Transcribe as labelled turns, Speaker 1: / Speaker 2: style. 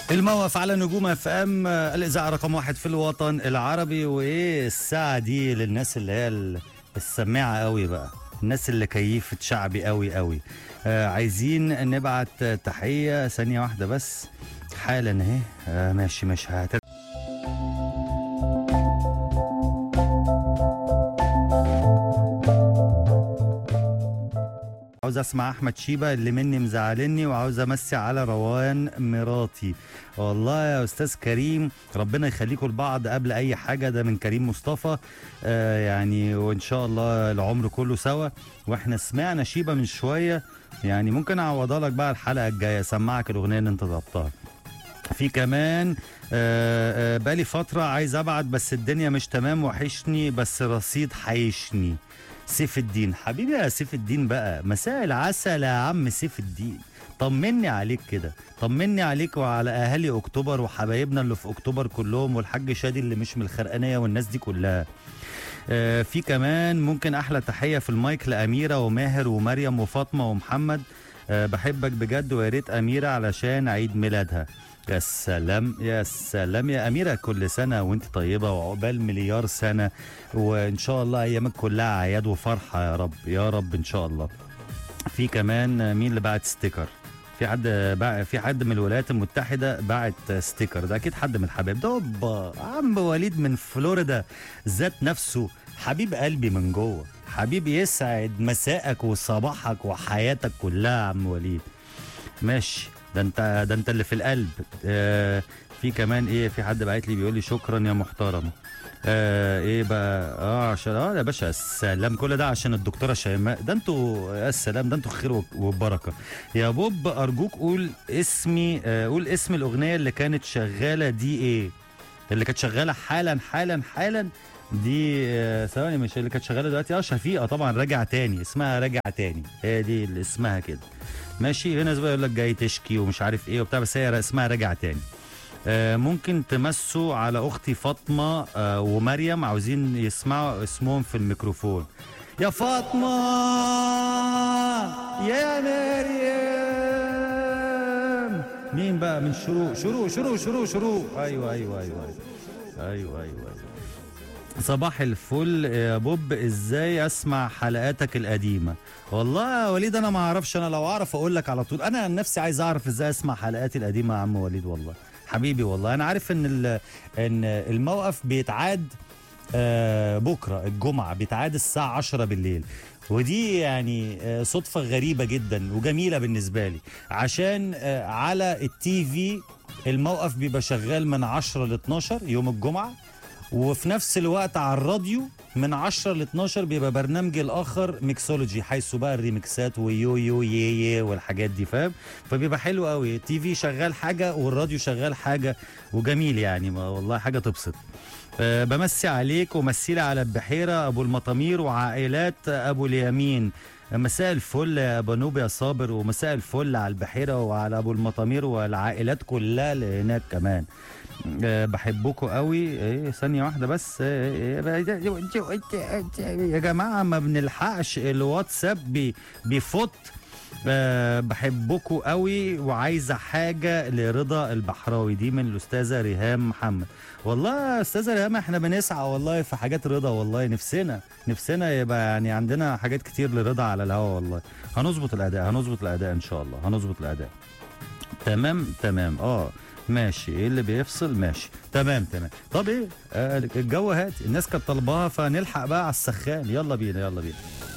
Speaker 1: الموقف على نجوم اف ام الاذاعه رقم واحد في الوطن العربي وايه الساعه دي للناس اللي هي ال- السماعه قوي بقى الناس اللي كيفت شعبي قوي قوي آه عايزين نبعت تحيه ثانيه واحده بس حالا اهي آه ماشي ماشي هت... عاوز اسمع احمد شيبه اللي مني مزعلني وعاوز امسي على روان مراتي والله يا استاذ كريم ربنا يخليكم لبعض قبل اي حاجه ده من كريم مصطفى آه يعني وان شاء الله العمر كله سوا واحنا سمعنا شيبه من شويه يعني ممكن اعوضها لك بقى الحلقه الجايه اسمعك الاغنيه اللي انت طلبتها في كمان آه، آه، بقالي فترة عايز أبعت بس الدنيا مش تمام وحشني بس رصيد حيشني سيف الدين حبيبي يا سيف الدين بقى مساء العسل يا عم سيف الدين طمني عليك كده طمني عليك وعلى اهالي اكتوبر وحبايبنا اللي في اكتوبر كلهم والحاج شادي اللي مش من الخرقانيه والناس دي كلها آه، في كمان ممكن احلى تحيه في المايك لاميره وماهر ومريم وفاطمه ومحمد آه، بحبك بجد ويا ريت اميره علشان عيد ميلادها يا سلام يا سلام يا أميرة كل سنة وانت طيبة وعقبال مليار سنة وإن شاء الله أيامك كلها أعياد وفرحة يا رب يا رب إن شاء الله في كمان مين اللي بعت ستيكر في حد بع... في حد من الولايات المتحدة بعت ستيكر ده أكيد حد من الحبايب ده أوبا عم وليد من فلوريدا ذات نفسه حبيب قلبي من جوه حبيب يسعد مساءك وصباحك وحياتك كلها يا عم وليد ماشي ده انت ده انت اللي في القلب آه في كمان ايه في حد بعت لي بيقول لي شكرا يا محترم آه ايه بقى اه عشان اه يا باشا السلام كل ده عشان الدكتوره شيماء ده انتوا يا السلام ده انتوا خير و- وبركه يا بوب ارجوك قول اسمي آه قول اسم الاغنيه اللي كانت شغاله دي ايه اللي كانت شغاله حالا حالا حالا دي آه، ثواني مش اللي كانت شغاله دلوقتي اه شفيقه طبعا راجع تاني اسمها راجع تاني هي دي اللي اسمها كده ماشي هنا زي يقول لك جاي تشكي ومش عارف ايه وبتاع بس هي اسمها راجع تاني آه ممكن تمسوا على اختي فاطمه آه ومريم عاوزين يسمعوا اسمهم في الميكروفون يا فاطمه يا مريم مين بقى من شروق شروق شروق شروق شروق ايوه ايوه ايوه ايوه ايوه ايوه, أيوة. صباح الفل يا بوب ازاي اسمع حلقاتك القديمه والله يا وليد انا ما اعرفش انا لو اعرف اقول لك على طول انا عن نفسي عايز اعرف ازاي اسمع حلقاتي القديمه يا عم وليد والله حبيبي والله انا عارف ان ال- ان الموقف بيتعاد آه، بكره الجمعه بيتعاد الساعه 10 بالليل ودي يعني آه، صدفه غريبه جدا وجميله بالنسبه لي عشان آه، على التي في الموقف بيبقى شغال من 10 ل 12 يوم الجمعه وفي نفس الوقت على الراديو من 10 ل 12 بيبقى برنامجي الاخر ميكسولوجي حيث بقى الريمكسات ويو يو يي يي والحاجات دي فاهم فبيبقى حلو قوي التي في شغال حاجه والراديو شغال حاجه وجميل يعني ما والله حاجه تبسط أه بمسي عليك ومسي لي على البحيره ابو المطامير وعائلات ابو اليمين مساء الفل يا بنوب يا صابر ومساء الفل على البحيره وعلى ابو المطامير والعائلات كلها اللي هناك كمان أه بحبكم قوي ايه ثانيه واحده بس إيه، يا جماعه ما بنلحقش الواتساب بي بيفوت أه بحبكم قوي وعايزه حاجه لرضا البحراوي دي من الاستاذه ريهام محمد والله يا استاذه ريهام احنا بنسعى والله في حاجات رضا والله نفسنا نفسنا يبقى يعني عندنا حاجات كتير لرضا على الهوا والله هنظبط الاداء هنظبط الاداء ان شاء الله هنظبط الاداء تمام تمام اه ماشي ايه اللي بيفصل ماشي تمام تمام طب ايه آه الجو هادي الناس كانت طالباها فنلحق بقى على السخان يلا بينا يلا بينا